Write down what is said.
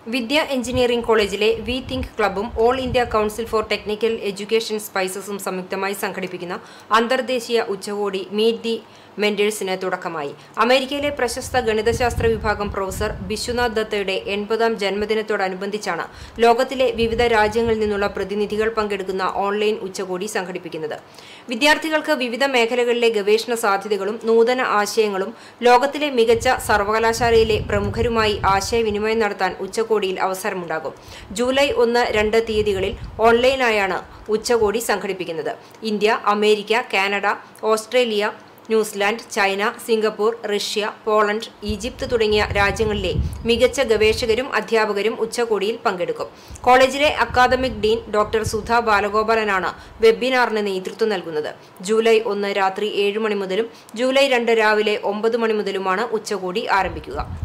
വിദ്യ engineering കോളേജിലെ we think ക്ലബ്ബും all India council for technical education സ്പൈസസും സംയുക്തമായി സംഘടിപ്പിക്കുന്ന അന്തർദേശീയ ഉച്ചകോടി മീറ്റ് ദി മെന്റേഴ്സിന് തുടക്കമായി അമേരിക്കയിലെ പ്രശസ്ത ഗണിതശാസ്ത്ര വിഭാഗം പ്രൊഫസർ ബിശ്വനാഥ് ദത്തയുടെ എൺപതാം ജന്മദിനത്തോടനുബന്ധിച്ചാണ് ലോകത്തിലെ വിവിധ രാജ്യങ്ങളിൽ നിന്നുള്ള പ്രതിനിധികൾ പങ്കെടുക്കുന്ന ഓൺലൈൻ ഉച്ചകോടി സംഘടിപ്പിക്കുന്നത് വിദ്യാർത്ഥികൾക്ക് വിവിധ മേഖലകളിലെ ഗവേഷണ സാധ്യതകളും നൂതന ആശയങ്ങളും ലോകത്തിലെ മികച്ച സർവകലാശാലയിലെ പ്രമുഖരുമായി ആശയവിനിമയം നടത്താൻ ഉച്ചകോടിയിൽ അവസരമുണ്ടാകും ജൂലൈ ഒന്ന് രണ്ട് തീയതികളിൽ ഓൺലൈനായാണ് ഉച്ചകോടി സംഘടിപ്പിക്കുന്നത് India America Canada Australia New Zealand China Singapore Russia Poland Egypt തുടങ്ങിയ രാജ്യങ്ങളിലെ മികച്ച ഗവേഷകരും അധ്യാപകരും ഉച്ചകോടിയിൽ പങ്കെടുക്കും കോളേജിലെ അക്കാദമിക് ഡീൻ ഡോക്ടർ സുധ ബാലഗോപാലനാണ് വെബിനാറിന് നേതൃത്വം നൽകുന്നത് ജൂലൈ ഒന്ന് രാത്രി ഏഴ് മണി മുതലും ജൂലൈ രണ്ട് രാവിലെ ഒമ്പത് മണി മുതലുമാണ് ഉച്ചകോടി ആരംഭിക്കുക